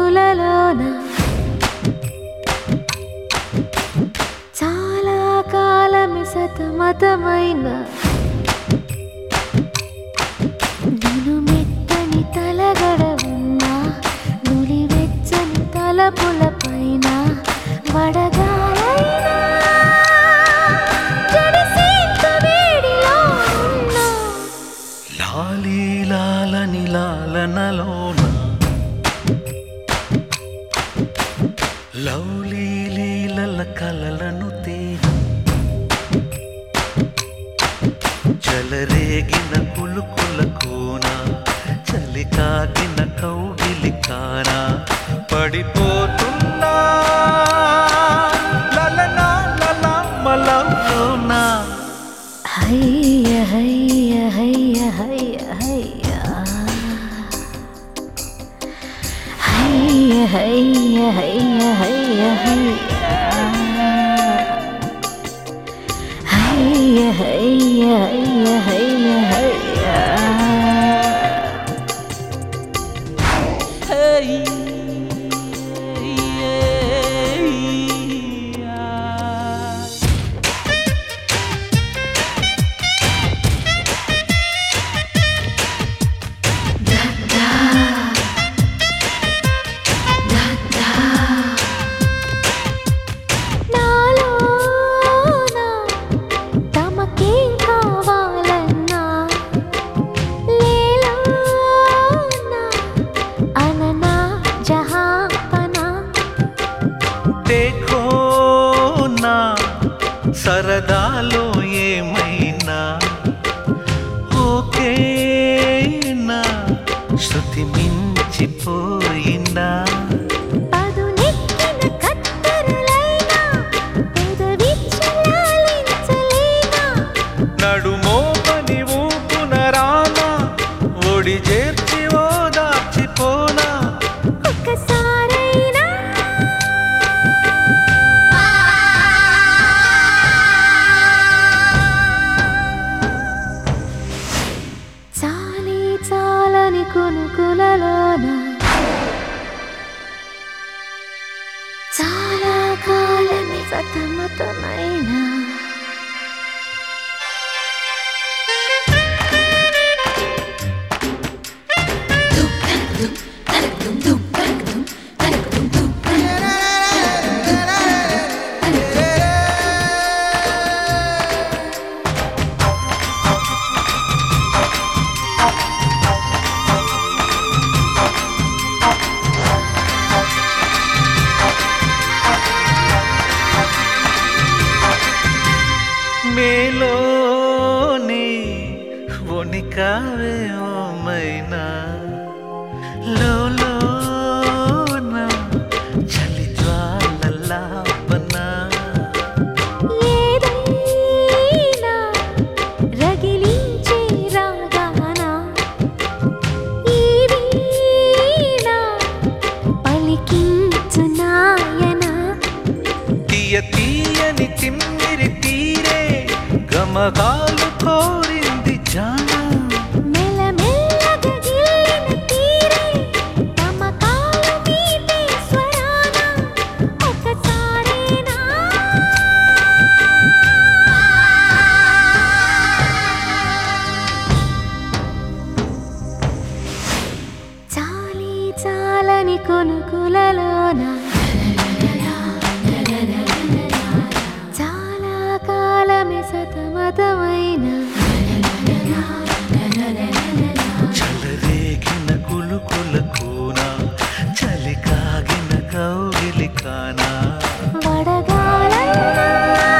కునుకులలోన చాలా కాలమి సతమతమైన నేను మెత్తని తలగడ ఉన్నా నులి వెచ్చని తలపుల పైన వడగాలైనా జడిసేంత వేడిలో ఉన్నా లాలీ లాలని లాలనలోన లౌలీ లీలల కలలను తేన చలరేగిన కులుకుల కోన చలి కాగిన కౌగిలి కాన పడిపోతున్నా లలనా లలా మలలోనా హయ్య హయ్య హయ్య హయ్య హయ్య హయ్య హయ్య హయ్య హయ్య హయ్య హయ్య హయ్య హయ్య హయ్య నాలోన తమకేం కావాలన్నా లేలోన అననా జహాపనా देखो నా సరదాలో ఏమైనా ఓకేనా శృతి మించిపోయిందా పదునెక్కిన కత్తెరలైనా పెదవి చలాలించలేనా నడుమో పని ఊపున రానా ఒడి చేర్చి ఓదార్చిపోనా ఒక్కసారైనా చాలి చాలని కునుకులలోన చాలా కాలని సతమతమైన మేలోని వణికావే ఓమైనా లోలోన చలి జ్వాలలాపనా ఏదైనా రగిలించే రాగాన ఈ వీణ పలికించు నాయన తీయ తీయని తిమ్మిరి తీరే గమగాలు కోరింది జానా మెల్లమెల్లగా గిల్లిన తీరే తమకాలు మీటే స్వరాన ఒకసారేనా చాలి చాలని కొనుకులలోన చాలా కాలమే సతమతమైన చలరేగిన కులుకుల కూన చలి కాగిన కౌగిలి కానా వడగాలైనా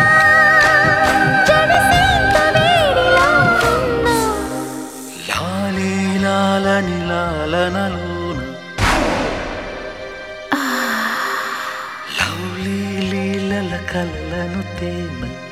జడిసేంత వేడిలో ఉన్నా లాలీ లాలని లాలనలోన లవ్లీ లీలల కలలను తేన